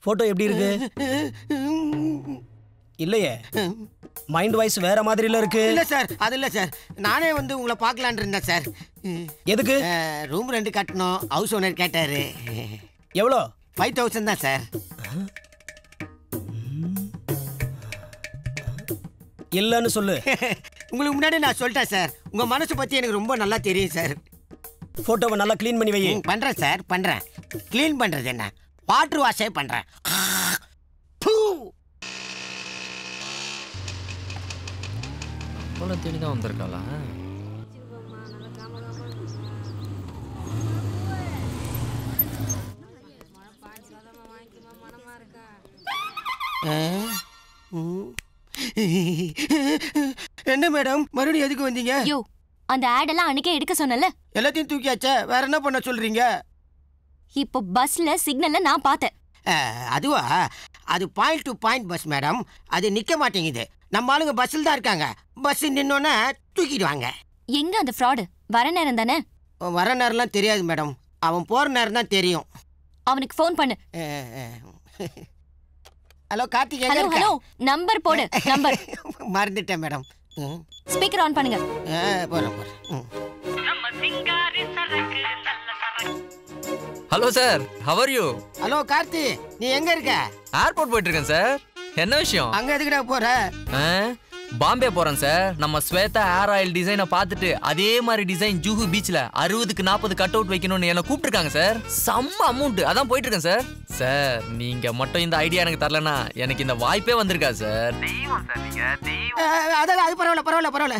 Photo எப்படி இருக்கு இல்லையே மைண்ட் வாய்ஸ் வேற மாதிரில இருக்கு இல்ல சார் அது இல்ல சார் நானே வந்து உங்களை பார்க்கலான்னு இருந்தேன் சார் எதுக்கு ரூம் ரெண்டு கட்டணும் ஹவுஸ் ஓனர் கேட்டாரு எவ்வளோ ஃபைவ் தௌசண்ட் தான் சார் இல்லைன்னு சொல்லு உங்களுக்கு முன்னாடி நான் சொல்லிட்டேன் சார் உங்க மனசு பத்தி எனக்கு ரொம்ப நல்லா தெரியும் சார் போட்டோவை நல்லா க்ளீன் பண்ணி வை ம், பண்றேன் சார் பண்றேன் க்ளீன் பண்றது என்ன வாட்டர் வாஷே பண்றேன் பூ. அவ்வளோ தேடி தான் வந்திருக்காளா ஆ? ம். என்ன மேடம் மறுபடியும் எதுக்கு வந்தீங்க யோ அந்த ஆட் எல்லாம் அன்னைக்கே எடுக்க சொன்னல எல்லாத்தையும் தூக்கியாச்சே வேற என்ன பண்ண சொல்றீங்க இப்போ பஸ்ல சிக்னல்ல நான் பார்த்தேன் ஆ, அதுவா அது point to point bus madam அது நிக்க மாட்டேங்குது நம்ம ஆளுங்க பஸ்ஸில் தான் இருக்காங்க பஸ் நின்னோன்னே தூக்கிடுவாங்க எங்க அந்த ஃப்ராடு வர நேரம் தானே வர நேரம்லாம் தெரியாது மேடம் அவன் போற நேரம் தான் தெரியும் அவனுக்கு ஃபோன் பண்ணு hello Karthik hello hello number போடு நம்பர் மறந்துட்டேன் மேடம் ம். ஸ்பீக்கர் ஆன் பண்ணுங்க ஆ, போறேன் போறேன் ம். Hello sir how are you hello Karthi நீ எங்க இருக்க ஏர்போர்ட் போயிட்டு இருக்கேன் சார் என்ன விஷயம் அங்க எதுக்குடா போற ஆ, பாம்பே போறேன் சார் நம்ம ஸ்வேதா ஏர் ஆயில் டிசைனை பார்த்துட்டு அதே மாதிரி டிசைன் ஜூஹு பீச்ல அறுபதுக்கு நாற்பது கட் அவுட் வைக்கணும்னு என்ன கூப்பிட்டுருக்காங்க சார் செம்ம அமௌண்ட் அதான் போயிட்டு இருக்கேன் சார் சார் நீங்க மட்டும் இந்த ஐடியா எனக்கு தரலனா எனக்கு இந்த வாய்ப்பே வந்திருக்கா சார் ஆ, அதெல்லாம் அது பரவாயில்ல பரவாயில்ல பரவாயில்ல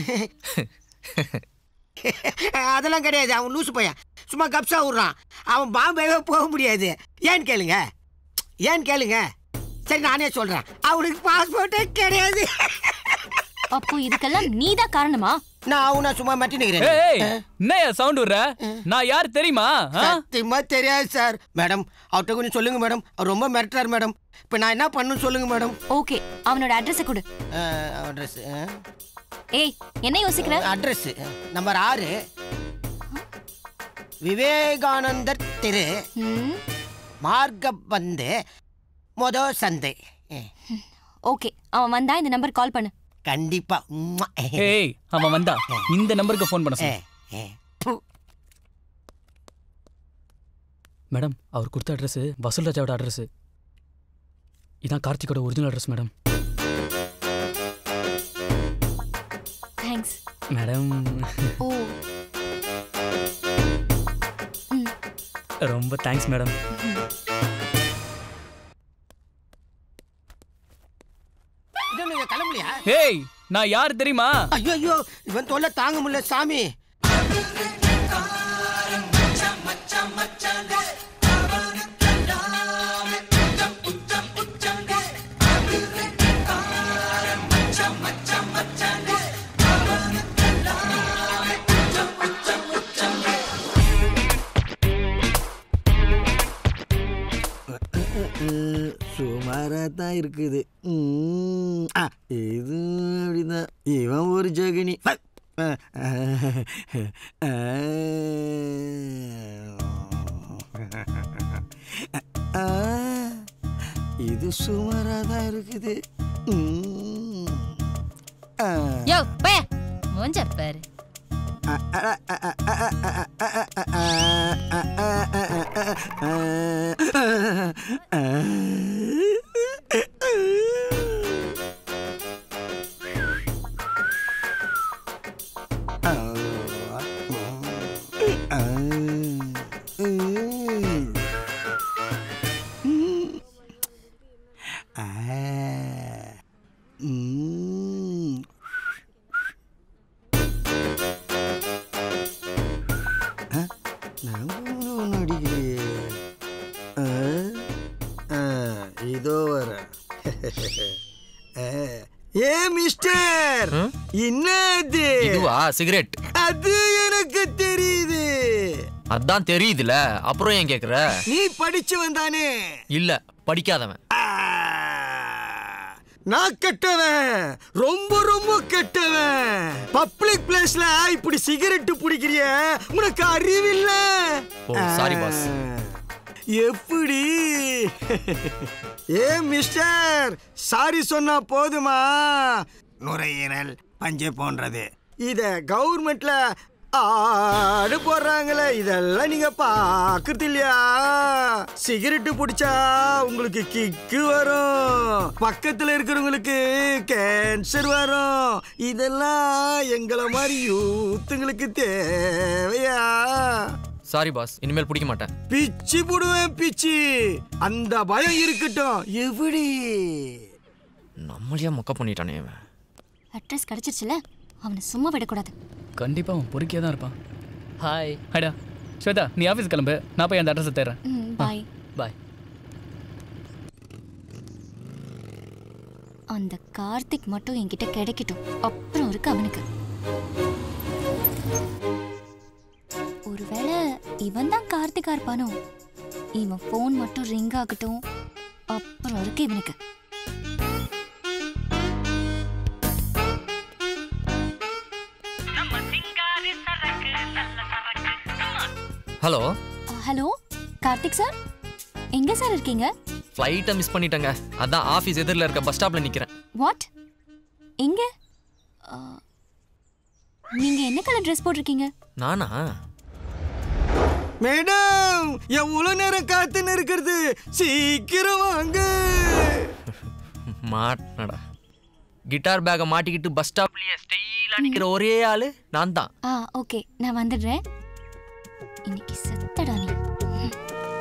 அதெல்லாம் கிடையாது அவன் லூசு பையன் சும்மா கப்ஸா விடுறான் அவன் பாம்பேவே போக முடியாது ஏன்னு கேளுங்க ஏன்னு கேளுங்க சரி நானே சொல்றேன் அவனுக்கு பாஸ்போர்ட்டே கிடையாது அப்போ இதுக்கெல்லாம் நீதான் காரணமா நான் அவனை சும்மா மட்டி ஏய் நிக்கிறேன் என்னையா சவுண்ட் விடுற நான் யார் தெரியுமா ஆ? சத்தியமா தெரியாது சார் மேடம் அவர்கிட்ட கொஞ்சம் சொல்லுங்க மேடம் அவர் ரொம்ப மிரட்டுறாரு மேடம் இப்போ நான் என்ன பண்ணணும் சொல்லுங்க மேடம் ஓகே அவனோட அட்ரஸ் கொடு அட்ரஸ் ஏய் என்ன யோசிக்கிற அட்ரஸ் நம்பர் ஆறு விவேகானந்தர் தெரு ம், மார்க்க வந்து மொத சந்தை அஹ், ஓகே அவன் வந்தா இந்த நம்பர் கால் பண்ணு கண்டிப்பா உம்மா. ஏய் அவன் வந்தா இந்த நம்பருக்கு ஃபோன் பண்ண சொல்லு அஹ், அஹ். பு. மேடம் அவர் கொடுத்த அட்ரஸ் வசூல் ராஜாவோட அட்ரஸ் இதான் கார்த்திகோட original address madam thanks madam ஓ ரொம்ப தேங்க்ஸ் மேடம் இது நீங்க கிளம்பலையா ஏய் நான் யார் தெரியுமா ஐயோ ஐயோ இவன் தொல்லை தாங்க முடியல சாமி சுமாராக தான் இருக்குது ம், ஆ, இது அப்படிதான் இவன் ஒரு ஜோகினி அ, அ, அ, ஆ, இது சுமாராக தான் இருக்குது ம், ஆ. யோ பய மூஞ்ச பாரு ம் நான் ஒன்று அடிக்கலையே ஆ? ஆ, இதோ வர ஏ மிஸ்டர் என்னது இதுவா சிகரெட் அது எனக்கு தெரியுது அதான் தெரியுதுல அப்புறம் ஏன் கேக்குற நீ படிச்சு வந்தானே இல்ல படிக்காதவன் நான் கெட்டவன் ரொம்ப ரொம்ப கெட்டவன் பப்ளிக் பிளேஸ்ல இப்படி சிகரெட் பிடிக்கிறிய உனக்கு அறிவில்ல ஓ, sorry, boss. எப்படி ஏ மிஸ்டர் சாரி சொன்னா போதுமா நுரையீரல் பஞ்சு போன்றது இத கவர்மெண்ட்ல ஆடு போடுறாங்களே இதெல்லாம் நீங்க பாக்குறது இல்லையா சிகரெட்டு பிடிச்சா உங்களுக்கு கிக்கு வரும் பக்கத்துல இருக்கிறவங்களுக்கு கேன்சர் வரும் இதெல்லாம் எங்களை மாதிரி யூத்துங்களுக்கு தேவையா சாரி பாஸ் இனிமேல் பிடிக்க மாட்டேன் பிச்சு புடுவேன் பிச்சு அந்த பயம் இருக்கட்டும் எப்படி நம்மளையா மொக்க பண்ணிட்டானே இவன் அட்ரஸ் கிடைச்சிருச்சுல அவனை சும்மா விடக்கூடாது கண்டிப்பாக அவன் பொறுக்கியாக தான் இருப்பான் ஹாய் ஹைடா ஸ்வேதா நீ ஆஃபீஸ் கிளம்பு நான் போய் அந்த அட்ரஸை தேடுறேன் ம் பாய் பாய் அந்த கார்த்திக் மட்டும் என்கிட்ட கிடைக்கட்டும் அப்புறம் இருக்கு அவனுக்கு ஒருவேளை இவன் தான் கார்த்திகா இருப்பானோ இவன் ஃபோன் மட்டும் ரிங் ஆகட்டும் அப்புறம் இருக்கு இவனுக்கு ஹலோ ஹலோ கார்த்திக் சார் எங்க சார் இருக்கீங்க ஃப்ளைட்டை மிஸ் பண்ணிட்டேங்க அதான் ஆஃபீஸ் எதிரில் இருக்க பஸ் ஸ்டாப்பில் நிற்கிறேன் வாட் எங்க ஆ, நீங்க என்ன கலர் ட்ரெஸ் போட்டிருக்கீங்க நானா மேடம் எவ்வளவு நேரம் காத்துன்னு இருக்கிறது சீக்கிரம் வாங்க மாட்டனடா கிட்டார் பேக்கை மாட்டிக்கிட்டு பஸ் ஸ்டாப்லயே ஸ்டைலாக நிற்கிற ஒரே ஆளு நான் தான் ஆ ஓகே நான் வந்துடுறேன் இன்னைக்கு செத்தடா நீ ம்.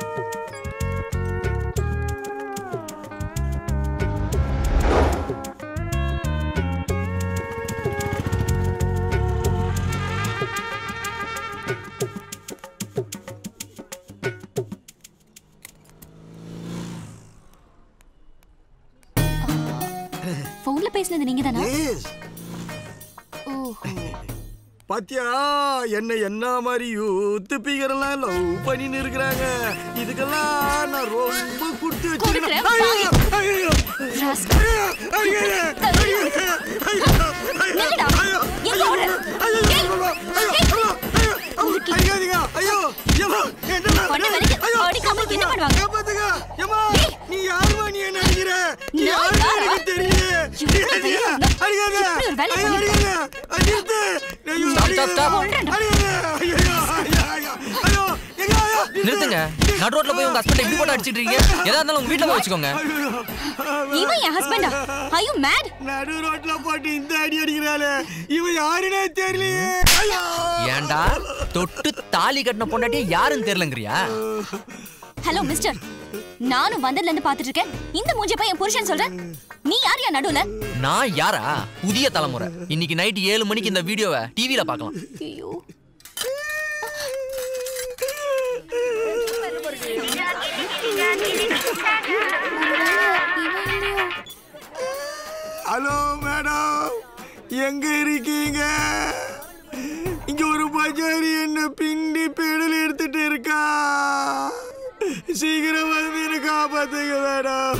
ஃபோன்ல பேசினது நீங்க தானா எஸ் ஓஹோ பாத்தியா என்ன என்ன மாதிரி யூத்து பிகரெல்லாம் லவ் பண்ணின்னு இருக்கிறாங்க இதுக்கெல்லாம் நான் ரொம்ப கொடுத்து வச்சிருக்கேன் கொடுக்குறேன், ஐயோ, ஐயோ, ராஸ்கல். ஐயோ, ஐயோ, ஐயோ, நில்லுடா. ஐயோ, எங்க ஓடுற? ஐயோ, ஏய், ஐயோ, ஐயோ, ஐயோ, அடிக்காதீங்க, ஐயோ, ஏம்மா, என்னம்மா, பொண்ணு வேலைக்கு ஐயோ, அடிக்காம என்ன பண்ணுவாங்க? காப்பாத்துங்க, ஏம்மா, நீ யாரும்மா நீ என்ன அடிக்கிற? நீ நான் யாருன்னு யாரா? எனக்கு தெரியலையே. இவ்வளவு அடிக்காத, தைரியம் இருந்தா அடிக்காத, இப்படி ஒரு வேலையை ஐயோ, பண்ணிருக்க? அடிக்காத, நிறுத்து. ஐயோ, Stop, stop, stop. அடிக்காத, அடிக்காத, ஐயோ, ஐயோ, ஐயோ, ஐயோ, எங்க, ஐயோ, நிறுத்துங்க நடு ரோட்ல போய் உங்க ஹஸ்பண்ட் இப்படி போட்டு அடிச்சிட்டு இருக்கீங்க எதா இருந்தாலும் உங்க வீட்டுல போய் வச்சுக்கோங்க இவன் என் ஹஸ்பண்டா ஐ யூ மேட் நடு ரோட்ல போட்டு இந்த அடி அடிக்கிறாளே இவன் யாருன்னே தெரியலையே ஐயோ ஏன்டா தொட்டு தாலி கட்டின பொண்டாட்டியே யாருன்னு தெரியலங்கிறியா ஹலோ மிஸ்டர் நானும் வந்ததுல இருந்து பாத்துட்டு இருக்கேன் இந்த மூஞ்சி பையன் புருஷன் சொல்றேன் நீ யார் யா நடுவுல நான் யாரா புதிய தலைமுறை இன்னைக்கு நைட் ஏழு மணிக்கு இந்த வீடியோவை டிவியில பார்க்கலாம் ஐயோ ஹலோ மேடம் எங்க இருக்கீங்க இங்க ஒரு பஜாரி என்ன பிண்டி பெடல் எடுத்துட்டு இருக்கா சீக்கிரம் வந்து என்ன காப்பாத்துங்க மேடம்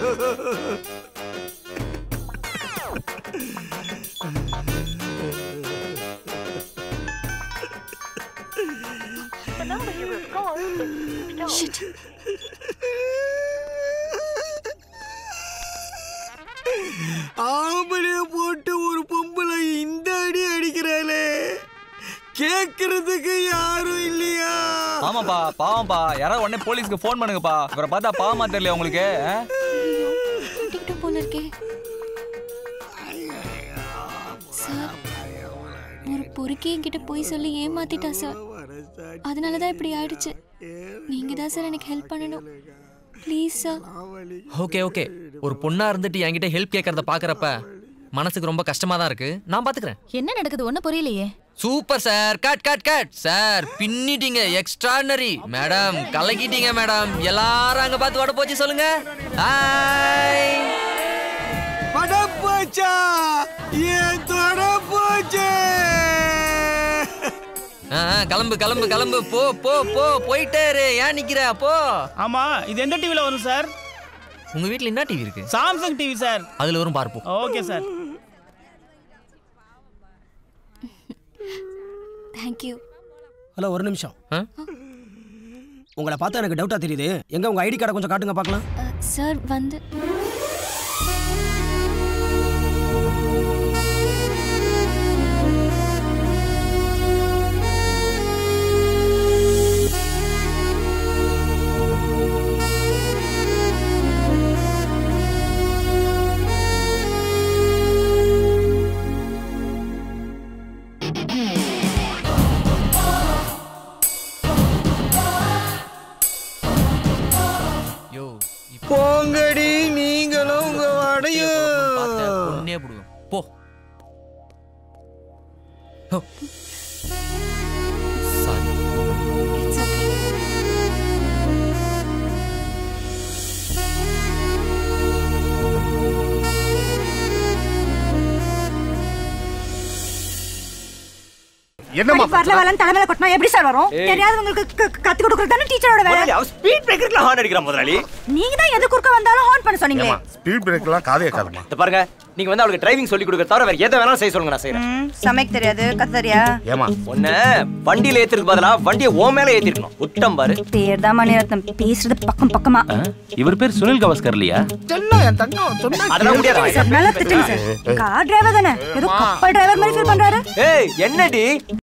Shit. ஆம்பளைய போட்டு ஒரு பொம்பளை இந்த அடி அடிக்கிறாளே கேக்குறதுக்கு யாரும் இல்லையா ஆமாப்பா பாவம்ப்பா யாராவது உடனே போலீஸ்க்கு ஃபோன் பண்ணுங்கப்பா இவரை பார்த்தா பாவமா தெரியல உங்களுக்கு ஆ? கட்டிக்கிட்டோம் போல இருக்கே சார் ஒரு பொறுக்கி என்கிட்ட போய் சொல்லி ஏமாத்திட்டா சார் அதனால தான் இப்படி ஆயிடுச்சு நீங்க தான் சார் எனக்கு ஹெல்ப் பண்ணணும் ப்ளீஸ் சார் ஓகே ஓகே ஒரு பொண்ணா இருந்துட்டு என்கிட்ட ஹெல்ப் கேட்கறத பாக்குறப்ப மனசுக்கு ரொம்ப கஷ்டமா தான் இருக்கு நான் பாத்துக்கிறேன் என்ன நடக்குது ஒன்னும் புரியலையே super sir cut cut cut sir பின்னிட்டீங்க எக்ஸ்ட்ரானரி மேடம் கலக்கிட்டீங்க மேடம் எல்லாரும் அங்க பார்த்து வட போச்சு சொல்லுங்க ஹாய் படப்போச்சா ஏன் தொட போச்சு ஆ, ஆ, கிளம்பு கிளம்பு கிளம்பு போ போ போ போயிட்டே இரு ஏன் நிக்கிற போ ஆமா இது எந்த டிவில வரும் சார் உங்க வீட்ல என்ன டிவி இருக்கு சாம்சங் டிவி சார் அதுல வரும் பார்ப்போம் ஓகே சார் தேங்க்யூ ஹலோ ஒரு நிமிஷம் ஆ? உங்களை பார்த்தா எனக்கு டவுட்டா தெரியுது எங்க உங்க ஐடி கார்டை கொஞ்சம் காட்டுங்க பார்க்கலாம் சார் வந்து யோ போங்கடி நீங்களும் உங்க வடையும் பொண்ணே புடுவேன் போ சாரி இட்ஸ் ஓகே என்னம்மா வரல வரலன்னு தலைமையில கொட்டினா எப்படி சார் வரும் ஏய். தெரியாதவங்களுக்கு க- க- கத்து கொடுக்கறது தானே டீச்சரோட வேலை முதலாளி அவன் ஸ்பீட் பிரேக்கர்ல ஹார்ன் அடிக்கிறான் முதலாளி நீங்க தான் எது குறுக்க வந்தாலும் ஹார்ன் பண்ண சொன்னீங்களே ஸ்பீட் பிரேக்கர்லாம் காதே காதமா இந்த பாருங்க நீங்க வந்து அவளுக்கு டிரைவிங் சொல்லி கொடுக்க தவிர வேற எதை வேணாலும் செய்ய சொல்லுங்க நான் செய்யறேன் ம், சமைக்க தெரியாது கத்து தெரியா ஏமா உன்ன வண்டியில ஏத்திருக்கு பதிலா வண்டியை ஓ மேல ஏத்திருக்கணும் உட்டம் பாரு பேர் தான் மணிரத்னம் பேசுறது பக்கம் பக்கமா இவர் பேர் சுனில் கவாஸ்கர் இல்லையா என் தங்கம் சொன்னா அதெல்லாம் முடியாது சார் நல்லா திட்டுங்க சார் கார் டிரைவர் தானே ஏதோ கப்பல் டிரைவர் மாதிரி ஃபீல் பண்றாரு ஏய் என்னடி